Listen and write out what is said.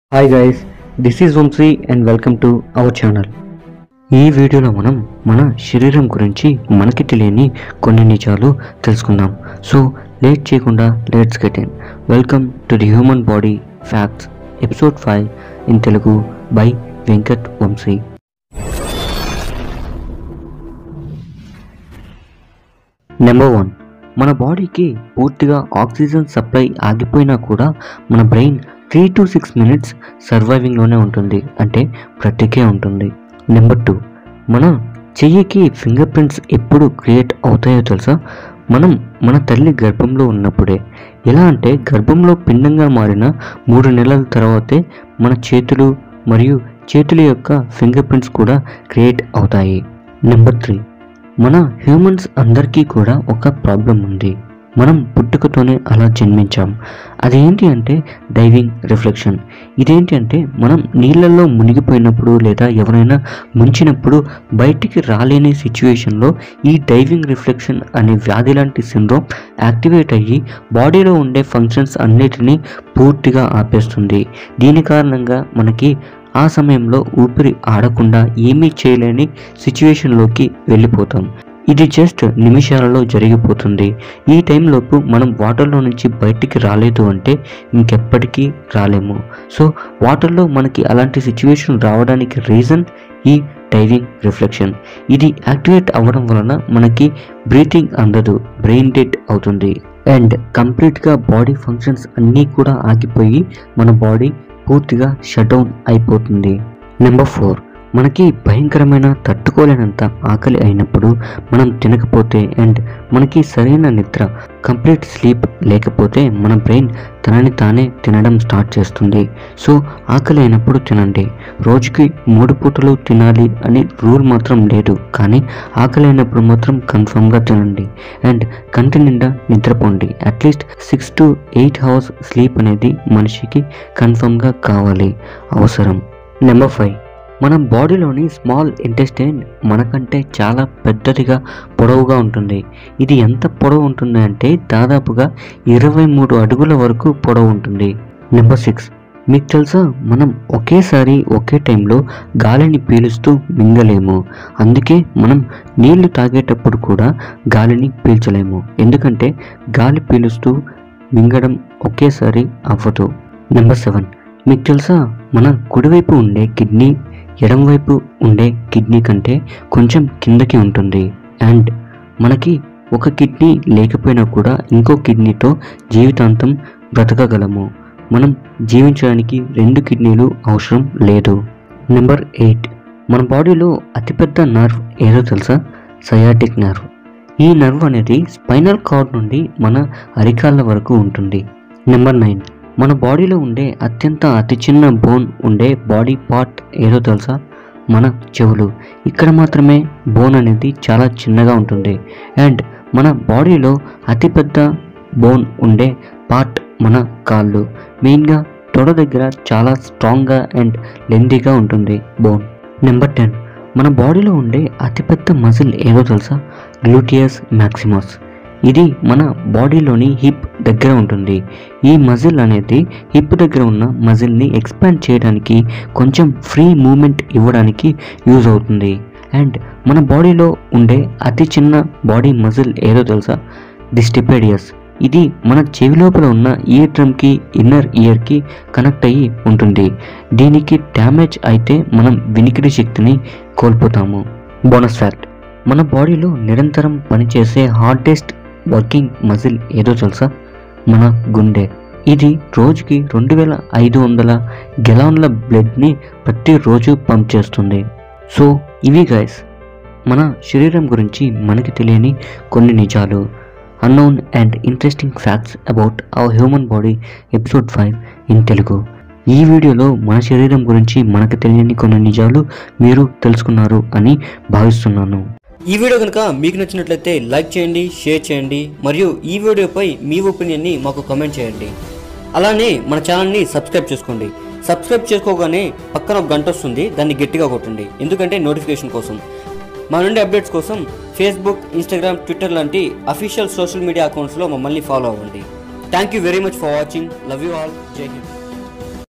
hi guys this is Vamshi and welcome to our channel ఈ వీడియోలో మనం మన శరీరం గురించి మనకి తెలియని కొన్ని నిజాలు తెలుసుకుందాం సో లేట్ చేయకుండా let's get in welcome to the human body facts episode five in Telugu by Venkat Vamshi number one మన బాడీకి పూర్తిగా ఆక్సిజన్ సప్లై ఆగిపోయినా కూడా మన brain three to six minutes సర్వైవింగ్లోనే ఉంటుంది అంటే బ్రతికే ఉంటుంది నెంబర్ టూ మన చెయ్యికి ఫింగర్ ప్రింట్స్ ఎప్పుడు క్రియేట్ అవుతాయో తెలుసా మనం మన తల్లి గర్భంలో ఉన్నప్పుడే ఎలా అంటే గర్భంలో పిండంగా మారిన మూడు నెలల తర్వాతే మన చేతులు మరియు చేతుల యొక్క ఫింగర్ ప్రింట్స్ కూడా క్రియేట్ అవుతాయి నెంబర్ త్రీ మన హ్యూమన్స్ అందరికీ కూడా ఒక ప్రాబ్లం ఉంది మనం పుట్టుకతోనే అలా జన్మించాం అదేంటి అంటే డైవింగ్ రిఫ్లెక్షన్ ఇదేంటి అంటే మనం నీళ్ళల్లో మునిగిపోయినప్పుడు లేదా ఎవరైనా ముంచినప్పుడు బయటికి రాలేని సిచ్యువేషన్లో ఈ డైవింగ్ రిఫ్లెక్షన్ అనే వ్యాధి లాంటి సిండ్రోమ్ యాక్టివేట్ అయ్యి బాడీలో ఉండే ఫంక్షన్స్ అన్నిటినీ పూర్తిగా ఆపేస్తుంది దీని కారణంగా మనకి ఆ సమయంలో ఊపిరి ఆడకుండా ఏమీ చేయలేని సిచ్యువేషన్లోకి వెళ్ళిపోతాం ఇది జస్ట్ నిమిషాలలో జరిగిపోతుంది ఈ టైంలోపు మనం వాటర్లో నుంచి బయటికి రాలేదు అంటే ఇంకెప్పటికీ రాలేము సో వాటర్లో మనకి అలాంటి సిచ్యువేషన్ రావడానికి రీజన్ ఈ డైవింగ్ రిఫ్లెక్షన్ ఇది యాక్టివేట్ అవ్వడం వలన మనకి బ్రీతింగ్ అందదు బ్రెయిన్ డెడ్ అవుతుంది అండ్ కంప్లీట్గా బాడీ ఫంక్షన్స్ అన్నీ కూడా ఆగిపోయి మన బాడీ పూర్తిగా షట్ డౌన్ అయిపోతుంది నెంబర్ ఫోర్ మనకి భయంకరమైన తట్టుకోలేనంత ఆకలి అయినప్పుడు మనం తినకపోతే అండ్ మనకి సరైన నిద్ర కంప్లీట్ స్లీప్ లేకపోతే మన బ్రెయిన్ తనని తానే తినడం స్టార్ట్ చేస్తుంది సో ఆకలి అయినప్పుడు తినండి రోజుకి మూడు పూటలు తినాలి అని రూల్ మాత్రం లేదు కానీ ఆకలి అయినప్పుడు మాత్రం కన్ఫర్మ్గా తినండి అండ్ కంటి నిండా నిద్రపోండి at least six to eight hours sleep అనేది మనిషికి కన్ఫర్మ్గా కావాలి అవసరం నెంబర్ ఫైవ్ మన బాడీలోని స్మాల్ ఇంటెస్టైన్ మనకంటే చాలా పెద్దదిగా పొడవుగా ఉంటుంది ఇది ఎంత పొడవు ఉంటుంది అంటే దాదాపుగా ఇరవై మూడు అడుగుల వరకు పొడవు ఉంటుంది నెంబర్ సిక్స్ మీకు తెలుసా మనం ఒకేసారి ఒకే టైంలో గాలిని పీలుస్తూ మింగలేము అందుకే మనం నీళ్లు తాగేటప్పుడు కూడా గాలిని పీల్చలేము ఎందుకంటే గాలి పీలుస్తూ మింగడం ఒకేసారి అవ్వదు నెంబర్ సెవెన్ మీకు తెలుసా మన కుడివైపు ఉండే కిడ్నీ ఎడంవైపు ఉండే కిడ్నీ కంటే కొంచెం కిందకి ఉంటుంది అండ్ మనకి ఒక కిడ్నీ లేకపోయినా కూడా ఇంకో కిడ్నీతో జీవితాంతం బ్రతకగలము మనం జీవించడానికి రెండు కిడ్నీలు అవసరం లేదు నెంబర్ ఎయిట్ మన బాడీలో అతిపెద్ద నర్వ్ ఏదో తెలుసా సయాటిక్ నర్వ్ ఈ నర్వ్ అనేది స్పైనల్ కార్డ్ నుండి మన అరికాళ్ళ వరకు ఉంటుంది నెంబర్ నైన్ మన బాడీలో ఉండే అత్యంత అతి చిన్న బోన్ ఉండే బాడీ పార్ట్ ఏదో తెలుసా మన చెవులు ఇక్కడ మాత్రమే బోన్ అనేది చాలా చిన్నగా ఉంటుంది అండ్ మన బాడీలో అతిపెద్ద బోన్ ఉండే పార్ట్ మన కాళ్ళు మెయిన్గా తొడ దగ్గర చాలా స్ట్రాంగ్గా అండ్ లెందీగా ఉంటుంది బోన్ నెంబర్ టెన్ మన బాడీలో ఉండే అతిపెద్ద మజిల్ ఏదో తెలుసా గ్లూటియస్ మ్యాక్సిమస్ ఇది మన బాడీలోని హిప్ దగ్గర ఉంటుంది ఈ మజిల్ అనేది హిప్ దగ్గర ఉన్న మజిల్ని ఎక్స్పాండ్ చేయడానికి కొంచెం ఫ్రీ మూమెంట్ ఇవ్వడానికి యూజ్ అవుతుంది అండ్ మన బాడీలో ఉండే అతి చిన్న బాడీ మజిల్ ఏదో తెలుసా డిస్టిపేడియస్ ఇది మన చెవి లోపల ఉన్న ఇయర్ డ్రమ్కి ఇన్నర్ ఇయర్కి కనెక్ట్ అయ్యి ఉంటుంది దీనికి డ్యామేజ్ అయితే మనం వినికిడి శక్తిని కోల్పోతాము బోనస్ ఫ్యాక్ట్ మన బాడీలో నిరంతరం పనిచేసే హార్డెస్ట్ వర్కింగ్ మజిల్ ఏదో తెలుసా మన గుండె ఇది రోజుకి రెండు వేల ఐదు వందల గెలాన్ల బ్లడ్ని ప్రతిరోజు పంప్ చేస్తుంది సో ఇవి గైస్ మన శరీరం గురించి మనకి తెలియని కొన్ని నిజాలు unknown and interesting facts about our human body episode five in Telugu ఈ వీడియోలో మన శరీరం గురించి మనకు తెలియని కొన్ని నిజాలు మీరు తెలుసుకున్నారు అని భావిస్తున్నాను ఈ వీడియో కనుక మీకు నచ్చినట్లయితే లైక్ చేయండి షేర్ చేయండి మరియు ఈ వీడియోపై మీ ఒపీనియన్ని మాకు కామెంట్ చేయండి అలానే మన ఛానల్ని సబ్స్క్రైబ్ చేసుకోండి సబ్స్క్రైబ్ చేసుకోగానే పక్కన ఒక గంట వస్తుంది దాన్ని గట్టిగా కొట్టండి ఎందుకంటే నోటిఫికేషన్ కోసం మా నుండి అప్డేట్స్ కోసం ఫేస్బుక్ ఇన్స్టాగ్రామ్ ట్విట్టర్ లాంటి అఫీషియల్ సోషల్ మీడియా అకౌంట్స్లో మమ్మల్ని ఫాలో అవ్వండి thank you very much for watching love you all Jai Hind